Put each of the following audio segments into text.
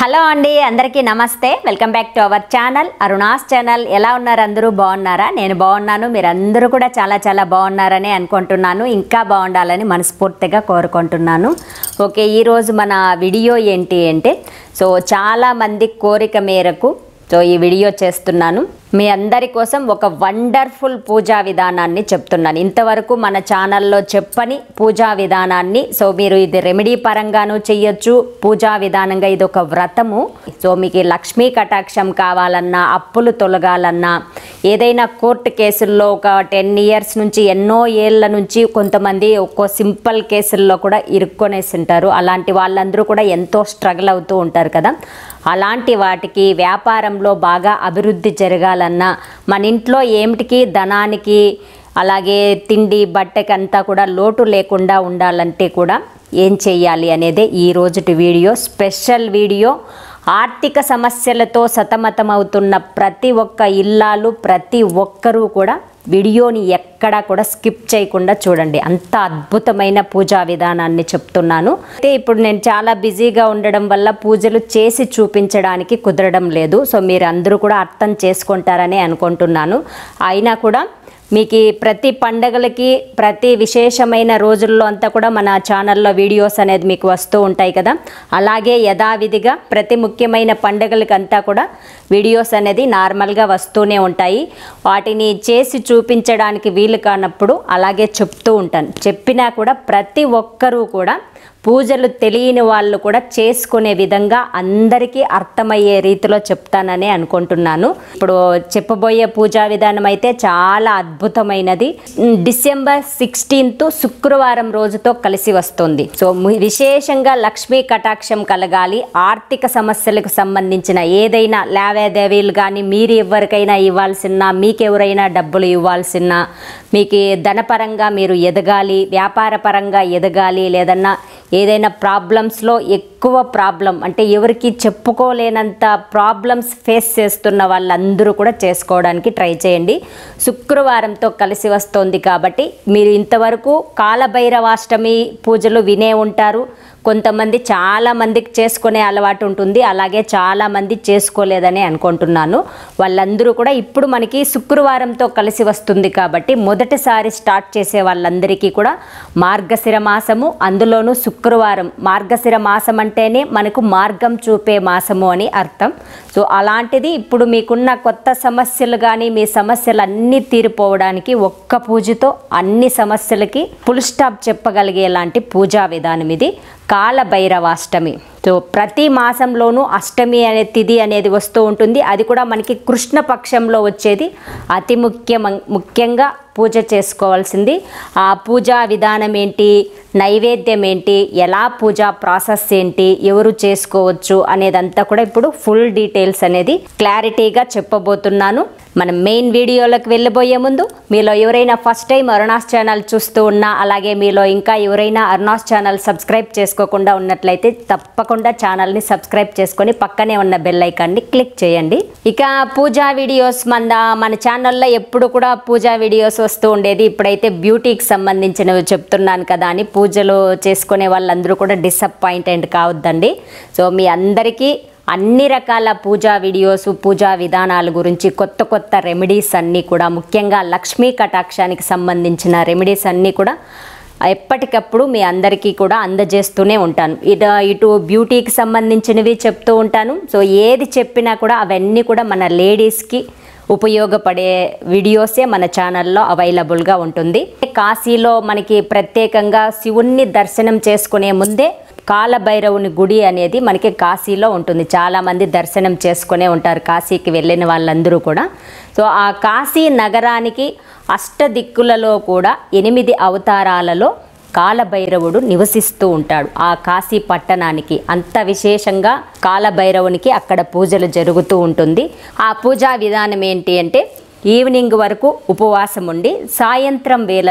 hello అండి అందరికీ నమస్తే welcome back to our channel Aruna's channel ఎలా ఉన్నారు అందరూ బాగున్నారా నేను బాగున్నాను మీరు అందరూ కూడా చాలా చాలా బాగున్నారని అనుకుంటున్నాను ఇంకా బాగుండాలని మనస్ఫూర్తిగా కోరుకుంటున్నాను ఓకే ఈరోజు మన వీడియో ఏంటి అంటే సో చాలామంది కోరిక మేరకు సో ఈ వీడియో చేస్తున్నాను మీ అందరి కోసం ఒక వండర్ఫుల్ పూజా విధానాన్ని చెప్తున్నాను ఇంతవరకు మన ఛానల్లో చెప్పని పూజా విధానాన్ని సో మీరు ఇది రెమెడీ పరంగాను చెయ్యొచ్చు పూజా విధానంగా ఇది ఒక వ్రతము సో మీకు ఈ లక్ష్మీ కటాక్షం కావాలన్నా అప్పులు తొలగాలన్నా ఏదైనా కోర్టు కేసుల్లో ఒక టెన్ ఇయర్స్ నుంచి ఎన్నో ఏళ్ళ నుంచి కొంతమంది ఒక్కో సింపుల్ కేసుల్లో కూడా ఇరుక్కొనేసి ఉంటారు అలాంటి వాళ్ళందరూ కూడా ఎంతో స్ట్రగుల్ అవుతూ ఉంటారు కదా అలాంటి వాటికి వ్యాపారంలో బాగా అభివృద్ధి జరగాలన్నా మన ఇంట్లో ఏమిటికి ధనానికి అలాగే తిండి బట్టకి అంతా కూడా లోటు లేకుండా ఉండాలంటే కూడా ఏం చెయ్యాలి అనేదే ఈ రోజుటి వీడియో స్పెషల్ వీడియో ఆర్థిక సమస్యలతో సతమతమవుతున్న ప్రతి ఒక్క ఇల్లాలు ప్రతి ఒక్కరూ కూడా వీడియోని ఎక్కడా కూడా స్కిప్ చేయకుండా చూడండి అంత అద్భుతమైన పూజా విధానాన్ని చెప్తున్నాను అయితే ఇప్పుడు నేను చాలా బిజీగా ఉండడం వల్ల పూజలు చేసి చూపించడానికి కుదరడం లేదు సో మీరు అందరూ కూడా అర్థం చేసుకుంటారని అనుకుంటున్నాను అయినా కూడా మీకు ఈ ప్రతి పండగలకి ప్రతి విశేషమైన రోజుల్లో అంతా కూడా మన ఛానల్లో వీడియోస్ అనేది మీకు వస్తూ ఉంటాయి కదా అలాగే యథావిధిగా ప్రతి ముఖ్యమైన పండగలకి అంతా కూడా వీడియోస్ అనేది నార్మల్గా వస్తూనే ఉంటాయి వాటిని చేసి చూపించడానికి వీలు కానప్పుడు అలాగే చెప్తూ ఉంటాను చెప్పినా కూడా ప్రతి ఒక్కరూ కూడా పూజలు తెలియని వాళ్ళు కూడా చేసుకునే విధంగా అందరికీ అర్థమయ్యే రీతిలో చెప్తానని అనుకుంటున్నాను ఇప్పుడు చెప్పబోయే పూజా విధానం అయితే చాలా అద్భుతమైనది ఉమ్, డిసెంబర్ సిక్స్టీన్త్ శుక్రవారం రోజుతో కలిసి వస్తుంది సో ము- విశేషంగా లక్ష్మీ కటాక్షం కలగాలి ఆర్థిక సమస్యలకు సంబంధించిన ఏదైనా లావాదేవీలు కానీ మీరు ఎవరికైనా ఇవ్వాల్సిన మీకెవరైనా డబ్బులు ఇవ్వాల్సిన మీకు ధనపరంగా మీరు ఎదగాలి వ్యాపార పరంగా ఎదగాలి లేదన్నా ఏదైనా ప్రాబ్లమ్స్లో ఎక్కువ ప్రాబ్లం అంటే ఎవరికి చెప్పుకోలేనంత ప్రాబ్లమ్స్ ఫేస్ చేస్తున్న వాళ్ళందరూ కూడా చేసుకోవడానికి ట్రై చేయండి శుక్రవారంతో కలిసి వస్తోంది కాబట్టి మీరు ఇంతవరకు కాలభైరవాష్టమి పూజలు వినే ఉంటారు కొంతమంది చాలా మందికి చేసుకునే అలవాటు ఉంటుంది అలాగే చాలా మంది చేసుకోలేదని అనుకుంటున్నాను వాళ్ళందరూ కూడా ఇప్పుడు మనకి శుక్రవారంతో కలిసి వస్తుంది కాబట్టి మొదటిసారి స్టార్ట్ చేసే వాళ్ళందరికీ కూడా మార్గశిర మాసము అందులోనూ శుక్రవారం మార్గశిర మాసం అంటేనే మనకు మార్గం చూపే మాసము అని అర్థం సో అలాంటిది ఇప్పుడు మీకున్న కొత్త సమస్యలు కానీ మీ సమస్యలు అన్నీ తీరిపోవడానికి ఒక్క పూజతో అన్ని సమస్యలకి ఫుల్ స్టాప్ చెప్పగలిగేలాంటి పూజా విధానం ఇది కాలభైరవాష్టమి సో ప్రతి మాసంలోనూ అష్టమి అనే తిథి అనేది వస్తూ ఉంటుంది అది కూడా మనకి కృష్ణ పక్షంలో వచ్చేది అతి ముఖ్య ముఖ్యంగా పూజ చేసుకోవాల్సింది ఆ పూజా విధానం ఏంటి నైవేద్యం ఏంటి ఎలా పూజా ప్రాసెస్ ఏంటి ఎవరు చేసుకోవచ్చు అనేదంతా కూడా ఇప్పుడు ఫుల్ డీటెయిల్స్ అనేది క్లారిటీగా చెప్పబోతున్నాను మనం మెయిన్ వీడియోలోకి వెళ్ళబోయే ముందు మీలో ఎవరైనా ఫస్ట్ టైం అరుణాస్ ఛానల్ చూస్తూ ఉన్నా అలాగే మీలో ఇంకా ఎవరైనా అరుణాస్ ఛానల్ సబ్స్క్రైబ్ చేసుకోకుండా ఉన్నట్లయితే తప్పకుండా ఛానల్ని సబ్స్క్రైబ్ చేసుకొని పక్కనే ఉన్న బెల్ ఐకాన్ని క్లిక్ చేయండి ఇక పూజా వీడియోస్ మన మన ఛానల్లో ఎప్పుడు కూడా పూజా వీడియోస్ వస్తూ ఉండేది ఇప్పుడైతే బ్యూటీకి సంబంధించినవి చెప్తున్నాను కదా అని పూజలు చేసుకునే వాళ్ళందరూ కూడా డిసప్పాయింటెడ్ కావద్దండి సో మీ అందరికీ అన్ని రకాల పూజా వీడియోస్ పూజా విధానాల గురించి కొత్త కొత్త రెమెడీస్ అన్నీ కూడా ముఖ్యంగా లక్ష్మీ కటాక్షానికి సంబంధించిన రెమెడీస్ అన్నీ కూడా ఎప్పటికప్పుడు మీ అందరికీ కూడా అందజేస్తూనే ఉంటాను ఇటు ఇటు బ్యూటీకి సంబంధించినవి చెప్తూ ఉంటాను సో ఏది చెప్పినా కూడా అవన్నీ కూడా మన లేడీస్కి ఉపయోగపడే వీడియోసే మన ఛానల్లో అవైలబుల్గా ఉంటుంది కాశీలో మనకి ప్రత్యేకంగా శివుణ్ణి దర్శనం చేసుకునే ముందే కాలభైరవుని గుడి అనేది మనకి కాశీలో ఉంటుంది చాలామంది దర్శనం చేసుకునే ఉంటారు కాశీకి వెళ్ళిన వాళ్ళందరూ కూడా సో ఆ కాశీ నగరానికి అష్టదిక్కులలో కూడా ఎనిమిది అవతారాలలో కాలభైరవుడు నివసిస్తూ ఉంటాడు ఆ కాశీ పట్టణానికి అంత విశేషంగా కాలభైరవునికి అక్కడ పూజలు జరుగుతూ ఉంటుంది ఆ పూజా విధానం ఏంటి అంటే ఈవినింగ్ వరకు ఉపవాసం ఉండి సాయంత్రం వేళలో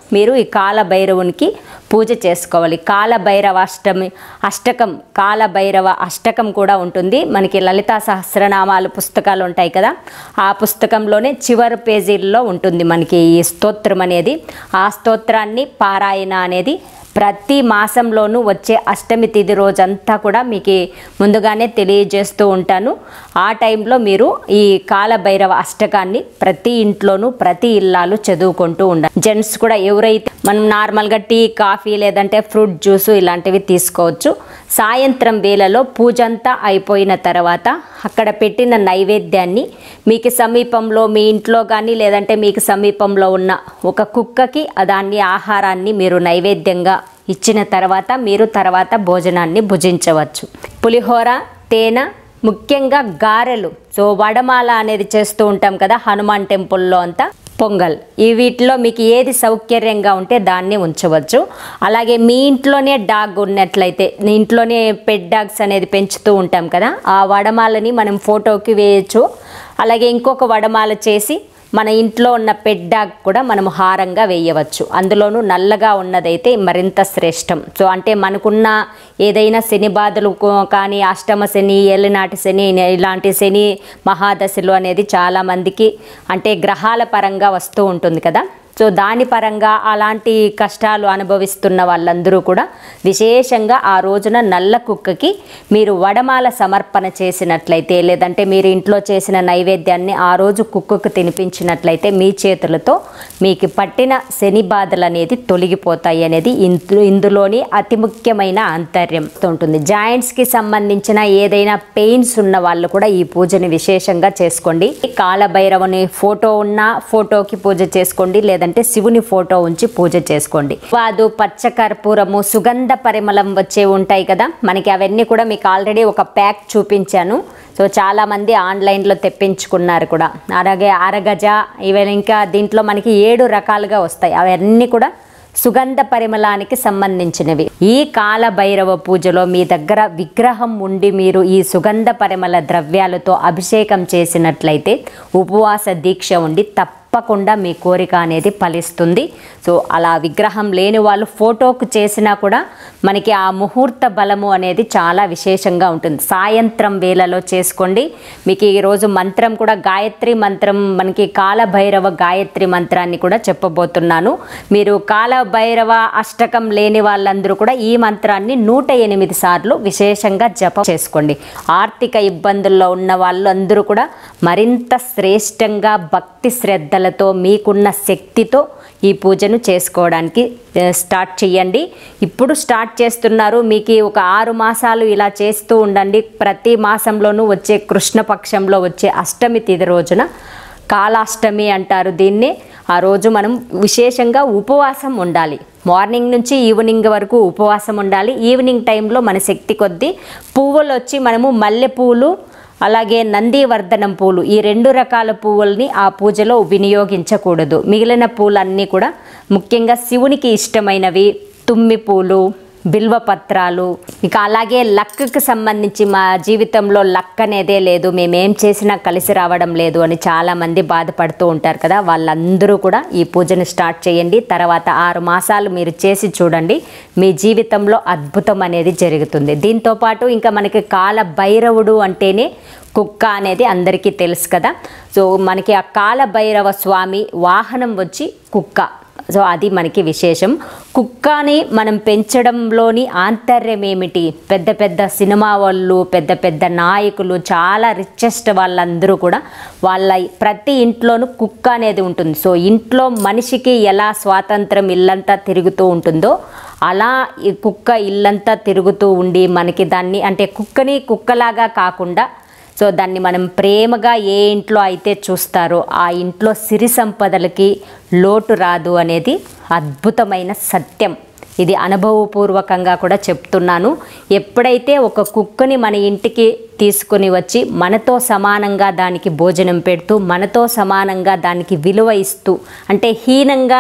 మీరు ఈ కాలభైరవునికి పూజ చేసుకోవాలి కాలభైరవ అష్టమి అష్టకం కాలభైరవ అష్టకం కూడా ఉంటుంది మనకి లలితా సహస్రనామాలు పుస్తకాలు ఉంటాయి కదా ఆ పుస్తకంలోనే చివరి పేజీల్లో ఉంటుంది మనకి ఈ స్తోత్రం అనేది ఆ స్తోత్రాన్ని పారాయణ అనేది ప్రతి మాసంలోనూ వచ్చే అష్టమి తిథి రోజంతా కూడా మీకు ముందుగానే తెలియజేస్తూ ఉంటాను ఆ టైంలో మీరు ఈ కాలభైరవ అష్టకాన్ని ప్రతి ఇంట్లోనూ ప్రతి ఇల్లాలు చదువుకుంటూ ఉండాలి జెంట్స్ కూడా ఎవరైతే మనం నార్మల్గా టీ కాఫీ లేదంటే ఫ్రూట్ జ్యూస్ ఇలాంటివి తీసుకోవచ్చు సాయంత్రం వేళలో పూజ అంతా అయిపోయిన తర్వాత అక్కడ పెట్టిన నైవేద్యాన్ని మీకు సమీపంలో మీ ఇంట్లో కానీ లేదంటే మీకు సమీపంలో ఉన్న ఒక కుక్కకి దాన్ని ఆహారాన్ని మీరు నైవేద్యంగా ఇచ్చిన తర్వాత మీరు తర్వాత భోజనాన్ని భుజించవచ్చు పులిహోర తేనె ముఖ్యంగా గారెలు సో వడమాల అనేది చేస్తూ ఉంటాం కదా హనుమాన్ టెంపుల్లో అంతా పొంగల్ ఈ వీటిలో మీకు ఏది సౌకర్యంగా ఉంటే దాన్ని ఉంచవచ్చు అలాగే మీ ఇంట్లోనే డాగ్ ఉన్నట్లయితే మీ ఇంట్లోనే పెట్ డాగ్స్ అనేది పెంచుతూ ఉంటాం కదా ఆ వడమాలని మనం ఫోటోకి వేయచ్చు అలాగే ఇంకొక వడమాల చేసి మన ఇంట్లో ఉన్న పెట్ డాగ్ కూడా మనం హారంగా వేయవచ్చు అందులోనూ నల్లగా ఉన్నదైతే మరింత శ్రేష్టం సో అంటే మనకున్న ఏదైనా శని బాధలు కో- కానీ అష్టమ శని ఏలినాటి శని ఇలాంటి శని మహాదశలు అనేది చాలామందికి అంటే గ్రహాల పరంగా వస్తూ ఉంటుంది కదా సో దాని పరంగా అలాంటి కష్టాలు అనుభవిస్తున్న వాళ్ళందరూ కూడా విశేషంగా ఆ రోజున నల్ల కుక్కకి మీరు వడమాల సమర్పణ చేసినట్లయితే లేదంటే మీరు ఇంట్లో చేసిన నైవేద్యాన్ని ఆ రోజు కుక్కకు తినిపించినట్లయితే మీ చేతులతో మీకు పట్టిన శని బాధలు అనేది తొలగిపోతాయి అనేది ఇందు ఇందులోని అతి ముఖ్యమైన ఆంతర్యం ఉంటుంది జాయింట్స్కి సంబంధించిన ఏదైనా పెయిన్స్ ఉన్న వాళ్ళు కూడా ఈ పూజని విశేషంగా చేసుకోండి కాలభైరవుని ఫోటో ఉన్న ఫోటోకి పూజ చేసుకోండి లేదంటే శివుని ఫోటో ఉంచి పూజ చేసుకోండి వాదు పచ్చకర్పూరము సుగంధ పరిమళం వచ్చే ఉంటాయి కదా మనకి అవన్నీ కూడా మీకు ఆల్రెడీ ఒక ప్యాక్ చూపించాను సో చాలా మంది ఆన్లైన్లో తెప్పించుకున్నారు కూడా అలాగే అరగజ ఇవి ఇంకా దీంట్లో మనకి ఏడు రకాలుగా వస్తాయి అవన్నీ కూడా సుగంధ పరిమళానికి సంబంధించినవి ఈ కాల భైరవ పూజలో మీ దగ్గర విగ్రహం ఉండి మీరు ఈ సుగంధ పరిమళ ద్రవ్యాలతో అభిషేకం చేసినట్లయితే ఉపవాస దీక్ష ఉండి తప్పకుండా మీ కోరిక అనేది ఫలిస్తుంది సో అలా విగ్రహం లేని వాళ్ళు ఫోటోకు చేసినా కూడా మనకి ఆ ముహూర్త బలము అనేది చాలా విశేషంగా ఉంటుంది సాయంత్రం వేళలో చేసుకోండి మీకు ఈరోజు మంత్రం కూడా గాయత్రి మంత్రం మనకి కాలభైరవ గాయత్రి మంత్రాన్ని కూడా చెప్పబోతున్నాను మీరు కాలభైరవ అష్టకం లేని వాళ్ళందరూ కూడా ఈ మంత్రాన్ని నూట ఎనిమిది సార్లు విశేషంగా జపం చేసుకోండి ఆర్థిక ఇబ్బందుల్లో ఉన్న వాళ్ళందరూ కూడా మరింత శ్రేష్టంగా భక్తి శ్రద్ధలతో మీకున్న శక్తితో ఈ పూజను చేసుకోవడానికి ఆ, స్టార్ట్ చేయండి ఇప్పుడు స్టార్ట్ చేస్తున్నారు మీకు ఈ ఒక ఆరు మాసాలు ఇలా చేస్తూ ఉండండి ప్రతి మాసంలోనూ వచ్చే కృష్ణపక్షంలో వచ్చే అష్టమి తిథి రోజున కాలాష్టమి అంటారు దీన్ని ఆ రోజు మనం విశేషంగా ఉపవాసం ఉండాలి మార్నింగ్ నుంచి ఈవినింగ్ వరకు ఉపవాసం ఉండాలి ఈవినింగ్ టైంలో మన శక్తి కొద్దీ పువ్వులు వచ్చి మనము మల్లె పువ్వులు అలాగే నందివర్ధనం పూలు ఈ రెండు రకాల పువ్వుల్ని ఆ పూజలో వినియోగించకూడదు మిగిలిన పూలన్నీ కూడా ముఖ్యంగా శివునికి ఇష్టమైనవి తుమ్మి పూలు బిల్వపత్రాలు ఇక అలాగే లక్కి సంబంధించి మా జీవితంలో లక్ అనేదే లేదు మేమేం చేసినా కలిసి రావడం లేదు అని చాలామంది బాధపడుతూ ఉంటారు కదా వాళ్ళందరూ కూడా ఈ పూజను స్టార్ట్ చేయండి తర్వాత ఆరు మాసాలు మీరు చేసి చూడండి మీ జీవితంలో అద్భుతం అనేది జరుగుతుంది దీంతో పాటు ఇంకా మనకి కాల భైరవుడు అంటేనే కుక్క అనేది అందరికీ తెలుసు కదా సో మనకి ఆ కాల భైరవ స్వామి వాహనం వచ్చి కుక్క సో అది మనకి విశేషం కుక్కని మనం పెంచడంలోని ఆంతర్యం ఏమిటి పెద్ద పెద్ద సినిమా వాళ్ళు పెద్ద పెద్ద నాయకులు చాలా రిచెస్ట్ వాళ్ళందరూ కూడా వాళ్ళ ప్రతి ఇంట్లోనూ కుక్క అనేది ఉంటుంది సో ఇంట్లో మనిషికి ఎలా స్వాతంత్రం ఇల్లంతా తిరుగుతూ ఉంటుందో అలా ఈ కుక్క ఇల్లంతా తిరుగుతూ ఉండి మనకి దాన్ని అంటే కుక్కని కుక్కలాగా కాకుండా సో దాన్ని మనం ప్రేమగా ఏ ఇంట్లో అయితే చూస్తారో ఆ ఇంట్లో సిరి సంపదలకి లోటు రాదు అనేది అద్భుతమైన సత్యం ఇది అనుభవపూర్వకంగా కూడా చెప్తున్నాను ఎప్పుడైతే ఒక కుక్కని మన ఇంటికి తీసుకుని వచ్చి మనతో సమానంగా దానికి భోజనం పెడుతూ మనతో సమానంగా దానికి విలువ ఇస్తూ అంటే హీనంగా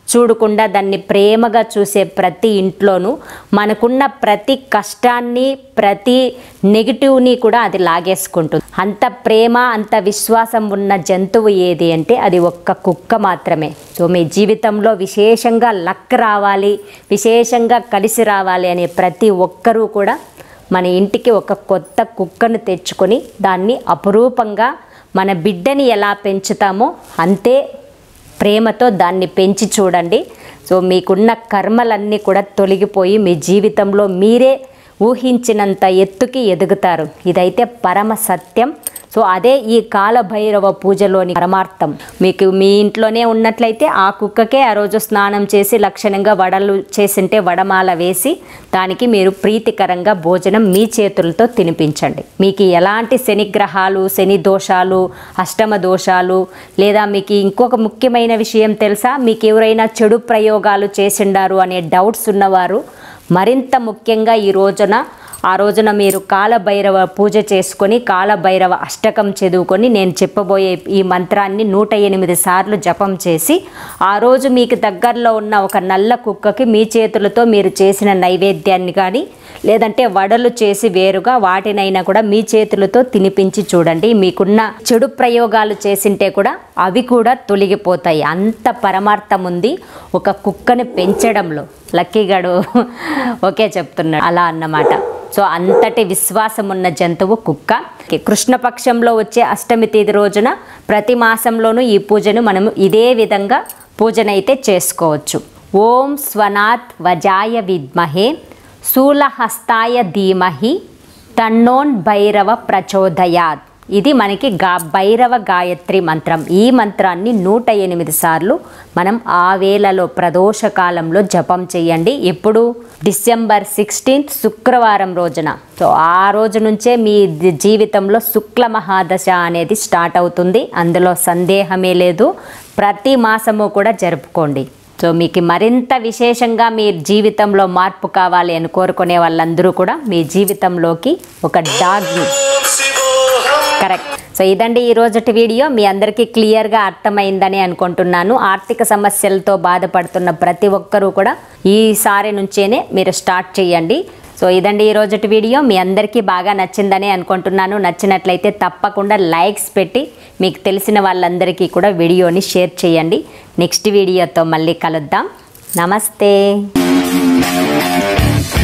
చూడకుండా దాన్ని ప్రేమగా చూసే ప్రతి ఇంట్లోనూ మనకున్న ప్రతి కష్టాన్ని ప్రతి నెగిటివ్ని కూడా అది లాగేసుకుంటుంది అంత ప్రేమ అంత విశ్వాసం ఉన్న జంతువు ఏది అంటే అది ఒక్క కుక్క మాత్రమే సో మీ జీవితంలో విశేషంగా లక్ రావాలి విశేషంగా కలిసి రావాలి అనే ప్రతి ఒక్కరూ కూడా మన ఇంటికి ఒక కొత్త కుక్కను తెచ్చుకొని దాన్ని అపురూపంగా మన బిడ్డని ఎలా పెంచుతామో అంతే ప్రేమతో దాన్ని పెంచి చూడండి సో మీకున్న కర్మలన్నీ కూడా తొలగిపోయి మీ జీవితంలో మీరే ఊహించినంత ఎత్తుకి ఎదుగుతారు ఇదైతే పరమ సత్యం సో అదే ఈ కాలభైరవ పూజలోని పరమార్థం మీకు మీ ఇంట్లోనే ఉన్నట్లయితే ఆ కుక్కకే ఆ రోజు స్నానం చేసి లక్షణంగా వడలు చేసింటే వడమాల వేసి దానికి మీరు ప్రీతికరంగా భోజనం మీ చేతులతో తినిపించండి మీకు ఎలాంటి శనిగ్రహాలు శని దోషాలు అష్టమ దోషాలు లేదా మీకు ఇంకొక ముఖ్యమైన విషయం తెలుసా మీకు ఎవరైనా చెడు ప్రయోగాలు చేసిండారు అనే డౌట్స్ ఉన్నవారు మరింత ముఖ్యంగా ఈ రోజున ఆ రోజున మీరు కాలభైరవ పూజ చేసుకొని కాలభైరవ అష్టకం చదువుకొని నేను చెప్పబోయే ఈ మంత్రాన్ని నూట ఎనిమిది సార్లు జపం చేసి ఆ రోజు మీకు దగ్గరలో ఉన్న ఒక నల్ల కుక్కకి మీ చేతులతో మీరు చేసిన నైవేద్యాన్ని కానీ లేదంటే వడలు చేసి వేరుగా వాటినైనా కూడా మీ చేతులతో తినిపించి చూడండి మీకున్న చెడు ప్రయోగాలు చేసింటే కూడా అవి కూడా తొలగిపోతాయి అంత పరమార్థం ఉంది ఒక కుక్కని పెంచడంలో లక్కీగాడు ఓకే చెప్తున్నాడు అలా అన్నమాట సో అంతటి విశ్వాసం ఉన్న జంతువు కుక్క కృష్ణపక్షంలో వచ్చే అష్టమి తేదీ రోజున ప్రతి మాసంలోనూ ఈ పూజను మనం ఇదే విధంగా పూజనైతే చేసుకోవచ్చు ఓం స్వనాత్ వజాయ విద్మహే శూలహస్తాయ ధీమహి తన్నోన్ భైరవ ప్రచోదయాత్ ఇది మనకి గా భైరవ గాయత్రి మంత్రం ఈ మంత్రాన్ని నూట ఎనిమిది సార్లు మనం ఆ వేళలో ప్రదోష కాలంలో జపం చేయండి ఎప్పుడు డిసెంబర్ సిక్స్టీన్త్ శుక్రవారం రోజున సో ఆ రోజు నుంచే మీ ది- జీవితంలో శుక్ల మహాదశ అనేది స్టార్ట్ అవుతుంది అందులో సందేహమే లేదు ప్రతి మాసము కూడా జరుపుకోండి సో మీకు మరింత విశేషంగా మీ జీవితంలో మార్పు కావాలి అని కోరుకునే వాళ్ళందరూ కూడా మీ జీవితంలోకి ఒక డాగ్ని కరెక్ట్ సో ఇదండి ఈ రోజుటి వీడియో మీ అందరికీ క్లియర్గా అర్థమైందని అనుకుంటున్నాను ఆర్థిక సమస్యలతో బాధపడుతున్న ప్రతి ఒక్కరూ కూడా ఈసారి నుంచేనే మీరు స్టార్ట్ చేయండి సో ఇదండి ఈ రోజుటి వీడియో మీ అందరికీ బాగా నచ్చిందని అనుకుంటున్నాను నచ్చినట్లయితే తప్పకుండా లైక్స్ పెట్టి మీకు తెలిసిన వాళ్ళందరికీ కూడా వీడియోని షేర్ చేయండి నెక్స్ట్ వీడియోతో మళ్ళీ కలుద్దాం నమస్తే